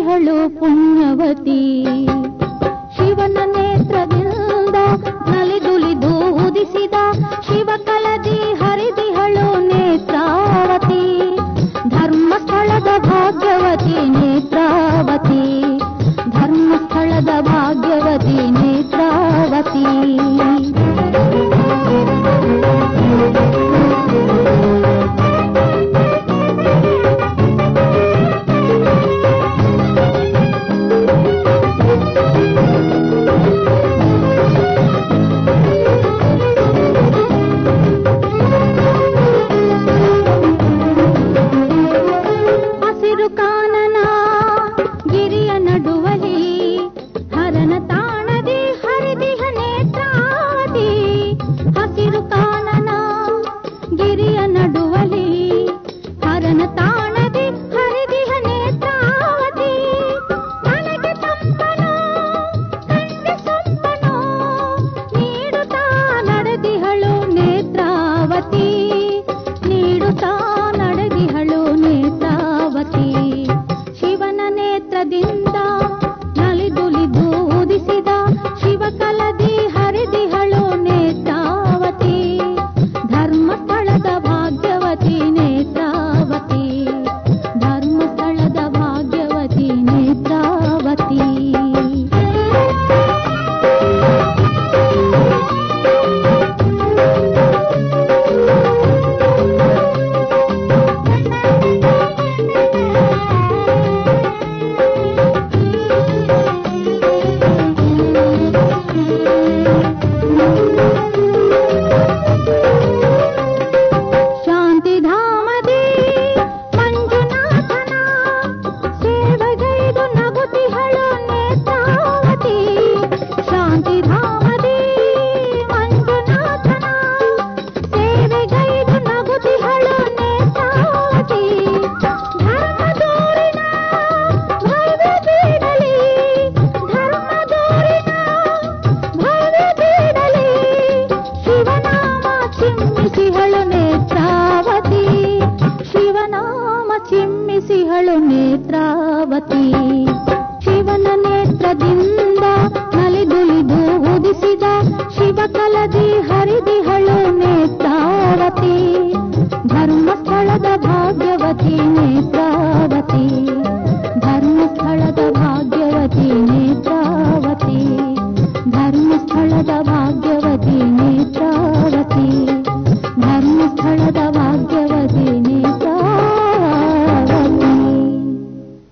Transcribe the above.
ಹರಿದಿಹಳು ಪುಣ್ಯವತಿ ಶಿವನ ನೇತ್ರದಿಂದ ನಲಿದುಲಿದು ಉದಿಸಿದ ಶಿವಕಲದಿ ಹರಿದಿಹಳು ನೇತ್ರಾವತಿ ಧರ್ಮಸ್ಥಳದ ಭಾಗ್ಯವತಿ ನೇತ್ರಾವತಿ ಧರ್ಮಸ್ಥಳದ ಭಾಗ್ಯವತಿ ನೇತ್ರಾವತಿ ಹಸಿರು ಕಾನನ ಗಿರಿಯ ನಡುವಲಿ ಹರನ ತಾಣದಿ ಹರಿದಿಹ ನೇತ್ರಾವತಿ ಹಸಿರು ಕಾನನ ಗಿರಿಯ ನಡುವಲಿ ಹರನ ತಾಣದಿ ಹರಿದಿಹ ನೇತ್ರಾವತಿ ನನಗೆ ತಂಪನು ಕಂಡೆ ಸೊಂಪನು ನೀಡುತ್ತಾ ನಡೆದಿಹಳು ನೇತ್ರಾವತಿ ನೀಡುತ್ತಾ ನಡೆದಿಹಳು ನೇತ್ರಾವತಿ ಶಿವನ ನೇತ್ರದಿಂದ ನಲಿದುಲಿದು ಉದಿಸಿದ ಶಿವಕಲದಿ ಹರಿದಿಹಳು ನೇತ್ರಾವತಿ ಧರ್ಮಸ್ಥಳದ ಭಾಗ್ಯವತಿ ನೇತ್ರಾವತಿ ಧರ್ಮಸ್ಥಳದ ಭಾಗ್ಯವತಿ ನೇತ್ರಾವತಿ ಶಾಂತಿಧಾಮದಿ ಮಂಜುನಾಥನ ಸೇವೆಗೈದು ನಗುತಿಹಳು ನೇತ್ರಾವತಿ ಶಾಂತಿಧಾಮದಿ ಮಂಜುನಾಥನ ಸೇವೆಗೈದು ನಗುತಿಹಳು ನೇತ್ರಾವತಿ ಧರ್ಮದೂರಿನ ಭವ್ಯ ಬೀಡಲಿ ಧರ್ಮದೂರಿನ ಭವ್ಯ ಬೀಡಲಿ ಶಿವನಾಮ ಚಿಮ್ಮಿಸಿಹಳು ನೇತ್ರಾವತಿ ಶಿವನಾಮ ಚಿಮ್ಮಿಸಿಹಳು ನೇತ್ರಾವತಿ ಶಿವನ ನೇತ್ರದಿಂದ ನಲಿದುಲಿದು ಉದಿಸಿದ ಶಿವಕಲದಿ ಹರಿದಿಹಳು ನೇತ್ರಾವತಿ ಧರ್ಮಸ್ಥಳದ ಭಾಗ್ಯವತಿ ನೇತ್ರಾವತಿ ಧರ್ಮಸ್ಥಳದ ಭಾಗ್ಯವತಿ ನೇತ್ರಾವತಿ ಧರ್ಮಸ್ಥಳದ ಭಾಗ್ಯವತಿ ನೇತ್ರಾವತಿ ಧರ್ಮಸ್ಥಳದ